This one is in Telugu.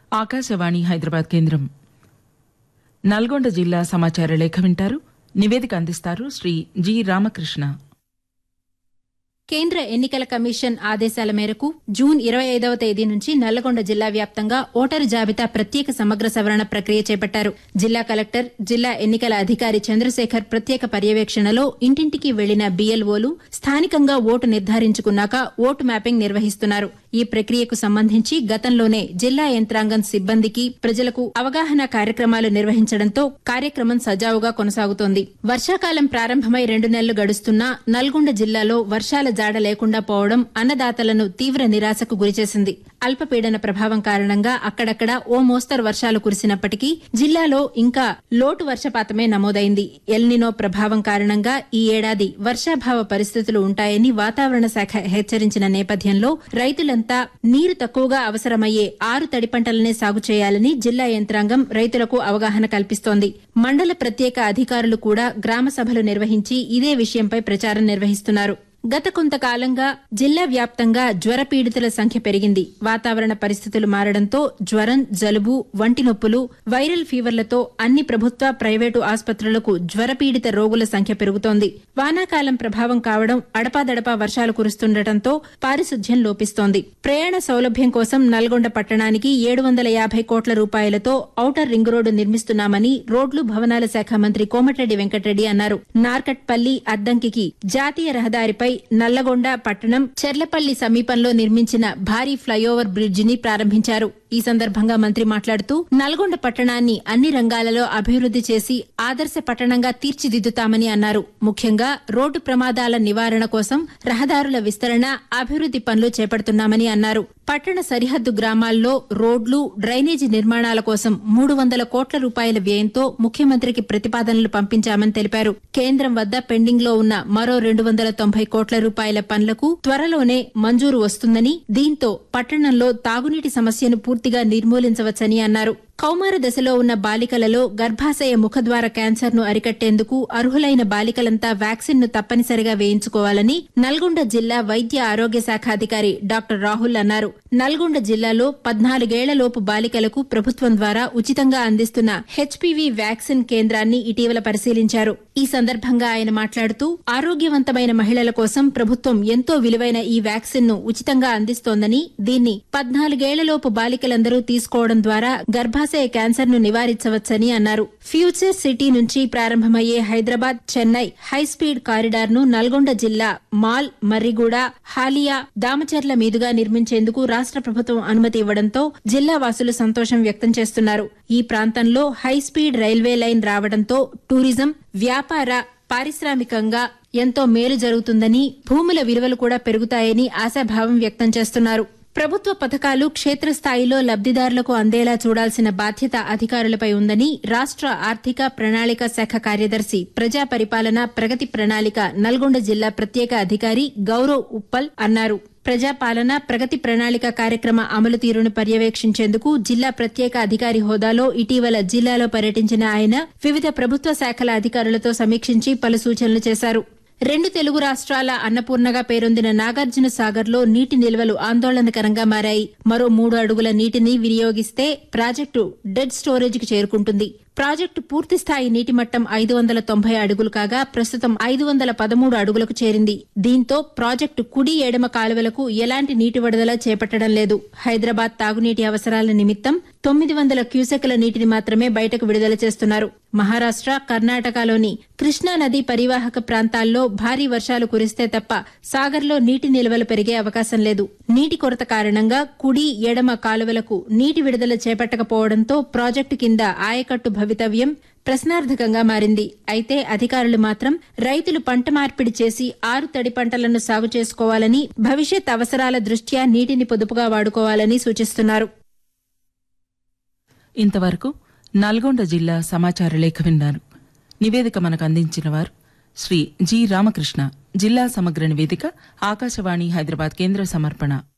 ఆకాశవాణి హైదరాబాద్ కేంద్రం నల్గొండ జిల్లా సమాచార లేఖ వింటారు నివేదిక అందిస్తారు శ్రీ జి రామకృష్ణ కేంద్ర ఎన్నికల కమిషన్ ఆదేశాల మేరకు జూన్ ఇరవై ఐదవ తేదీ నుంచి నల్లగొండ జిల్లా వ్యాప్తంగా ఓటరు జాబితా ప్రత్యేక సమగ్ర సవరణ ప్రక్రియ చేపట్టారు జిల్లా కలెక్టర్ జిల్లా ఎన్నికల అధికారి చంద్రశేఖర్ ప్రత్యేక పర్యవేక్షణలో ఇంటింటికి వెళ్లిన బీఎల్ఓలు స్థానికంగా ఓటు నిర్ధారించుకున్నాక ఓటు మ్యాపింగ్ నిర్వహిస్తున్నారు ఈ ప్రక్రియకు సంబంధించి గతంలోనే జిల్లా యంత్రాంగం సిబ్బందికి ప్రజలకు అవగాహన కార్యక్రమాలు నిర్వహించడంతో కార్యక్రమం సజావుగా కొనసాగుతోంది వర్షాకాలం ప్రారంభమై రెండు నెలలు గడుస్తున్నా నల్గొండ జిల్లాలో వర్షాల జాడ లేకుండా పోవడం అన్నదాతలను తీవ్ర నిరాశకు గురిచేసింది అల్పపీడన ప్రభావం కారణంగా అక్కడక్కడ ఓ మోస్తరు వర్షాలు కురిసినప్పటికీ జిల్లాలో ఇంకా లోటు వర్షపాతమే నమోదైంది ఎల్నినో ప్రభావం కారణంగా ఈ ఏడాది వర్షాభావ పరిస్థితులు ఉంటాయని వాతావరణ శాఖ హెచ్చరించిన నేపథ్యంలో రైతులంతా నీరు తక్కువగా అవసరమయ్యే ఆరు తడి పంటలనే సాగు చేయాలని జిల్లా యంత్రాంగం రైతులకు అవగాహన కల్పిస్తోంది మండల ప్రత్యేక అధికారులు కూడా గ్రామ సభలు నిర్వహించి ఇదే విషయంపై ప్రచారం నిర్వహిస్తున్నారు గత కొంతకాలంగా జిల్లా వ్యాప్తంగా జ్వర పీడితుల సంఖ్య పెరిగింది వాతావరణ పరిస్థితులు మారడంతో జ్వరం జలుబు వంటి నొప్పులు వైరల్ ఫీవర్లతో అన్ని ప్రభుత్వ ప్రైవేటు ఆసుపత్రులకు జ్వర పీడిత రోగుల సంఖ్య పెరుగుతోంది వానాకాలం ప్రభావం కావడం అడపాదడపా వర్షాలు కురుస్తుండటంతో పారిశుధ్యం లోపిస్తోంది ప్రయాణ సౌలభ్యం కోసం నల్గొండ పట్టణానికి ఏడు వందల యాభై కోట్ల రూపాయలతో ఔటర్ రింగ్ రోడ్డు నిర్మిస్తున్నామని రోడ్లు భవనాల శాఖ మంత్రి కోమటిరెడ్డి వెంకటరెడ్డి అన్నారు నార్కట్పల్లి అద్దంకికి జాతీయ రహదారిపై నల్లగొండ పట్టణం చెర్లపల్లి సమీపంలో నిర్మించిన భారీ ఫ్లైఓవర్ బ్రిడ్జిని ప్రారంభించారు ఈ సందర్భంగా మంత్రి మాట్లాడుతూ నల్గొండ పట్టణాన్ని అన్ని రంగాలలో అభివృద్ది చేసి ఆదర్శ పట్టణంగా తీర్చిదిద్దుతామని అన్నారు ముఖ్యంగా రోడ్డు ప్రమాదాల నివారణ కోసం రహదారుల విస్తరణ అభివృద్ది పనులు చేపడుతున్నామని అన్నారు పట్టణ సరిహద్దు గ్రామాల్లో రోడ్లు డ్రైనేజీ నిర్మాణాల కోసం మూడు వందల కోట్ల రూపాయల వ్యయంతో ముఖ్యమంత్రికి ప్రతిపాదనలు పంపించామని తెలిపారు కేంద్రం వద్ద పెండింగ్ లో ఉన్న మరో రెండు వందల తొంభై కోట్ల రూపాయల పనులకు త్వరలోనే మంజూరు వస్తుందని దీంతో పట్టణంలో తాగునీటి సమస్యను పూర్తిగా నిర్మూలించవచ్చని అన్నారు కౌమార దశలో ఉన్న బాలికలలో గర్భాశయ ముఖద్వార క్యాన్సర్ ను అరికట్టేందుకు అర్హులైన బాలికలంతా వ్యాక్సిన్ ను తప్పనిసరిగా వేయించుకోవాలని నల్గొండ జిల్లా వైద్య ఆరోగ్య శాఖ అధికారి డాక్టర్ రాహుల్ అన్నారు నల్గొండ జిల్లాలో పద్నాలుగేళ్లలోపు బాలికలకు ప్రభుత్వం ద్వారా ఉచితంగా అందిస్తున్న హెచ్పివి వ్యాక్సిన్ కేంద్రాన్ని ఇటీవల పరిశీలించారు ఈ సందర్భంగా ఆయన మాట్లాడుతూ ఆరోగ్యవంతమైన మహిళల కోసం ప్రభుత్వం ఎంతో విలువైన ఈ వ్యాక్సిన్ ను ఉచితంగా అందిస్తోందని దీన్ని పద్నాలుగేళ్లలోపు బాలికలందరూ తీసుకోవడం ద్వారా గర్భాశయ క్యాన్సర్ ను నివారించవచ్చని అన్నారు ఫ్యూచర్ సిటీ నుంచి ప్రారంభమయ్యే హైదరాబాద్ చెన్నై హైస్పీడ్ కారిడార్ ను నల్గొండ జిల్లా మాల్ మర్రిగూడ హాలియా దామచర్ల మీదుగా నిర్మించేందుకు రాష్ట ప్రభుత్వం అనుమతి ఇవ్వడంతో జిల్లా వాసులు సంతోషం వ్యక్తం చేస్తున్నారు ఈ ప్రాంతంలో హైస్పీడ్ రైల్వే లైన్ రావడంతో టూరిజం వ్యాపార పారిశ్రామికంగా ఎంతో మేలు జరుగుతుందని భూముల విలువలు కూడా పెరుగుతాయని ఆశాభావం వ్యక్తం చేస్తున్నారు ప్రభుత్వ పథకాలు క్షేత్రస్థాయిలో లబ్దిదారులకు అందేలా చూడాల్సిన బాధ్యత అధికారులపై ఉందని రాష్ట ఆర్థిక ప్రణాళిక శాఖ కార్యదర్శి ప్రజా పరిపాలన ప్రగతి ప్రణాళిక నల్గొండ జిల్లా ప్రత్యేక అధికారి గౌరవ్ ఉప్పల్ అన్నారు ప్రజాపాలన ప్రగతి ప్రణాళిక కార్యక్రమ అమలు తీరును పర్యవేక్షించేందుకు జిల్లా ప్రత్యేక అధికారి హోదాలో ఇటీవల జిల్లాలో పర్యటించిన ఆయన వివిధ ప్రభుత్వ శాఖల అధికారులతో సమీక్షించి పలు సూచనలు చేశారు రెండు తెలుగు రాష్ట్రాల అన్నపూర్ణగా పేరొందిన నాగార్జున సాగర్లో నీటి నిల్వలు ఆందోళనకరంగా మారాయి మరో మూడు అడుగుల నీటిని వినియోగిస్తే ప్రాజెక్టు డెడ్ స్టోరేజ్కి చేరుకుంటుంది ప్రాజెక్టు పూర్తిస్థాయి నీటి మట్టం ఐదు వందల తొంభై అడుగులు కాగా ప్రస్తుతం ఐదు వందల పదమూడు అడుగులకు చేరింది దీంతో ప్రాజెక్టు కుడి ఎడమ కాలువలకు ఎలాంటి నీటి విడుదల చేపట్టడం లేదు హైదరాబాద్ తాగునీటి అవసరాల నిమిత్తం తొమ్మిది వందల క్యూసెక్ల నీటిని మాత్రమే బయటకు విడుదల చేస్తున్నారు మహారాష్ట కర్ణాటకలోని కృష్ణా నది పరివాహక ప్రాంతాల్లో భారీ వర్షాలు కురిస్తే తప్ప సాగర్లో నీటి నిల్వలు పెరిగే అవకాశం లేదు నీటి కొరత కారణంగా కుడి ఎడమ కాలువలకు నీటి విడుదల చేపట్టకపోవడంతో ప్రాజెక్టు కింద ఆయకట్టు భవితవ్యం ప్రశ్నార్థకంగా మారింది అయితే అధికారులు మాత్రం రైతులు పంట మార్పిడి చేసి ఆరు తడి పంటలను సాగు చేసుకోవాలని భవిష్యత్ అవసరాల దృష్ట్యా నీటిని పొదుపుగా వాడుకోవాలని సూచిస్తున్నారు ఇంతవరకు నల్గొండ జిల్లా సమాచార లేఖ విన్నారు నివేదిక మనకు అందించిన వారు శ్రీ జి రామకృష్ణ జిల్లా సమగ్ర నివేదిక ఆకాశవాణి హైదరాబాద్ కేంద్ర సమర్పణ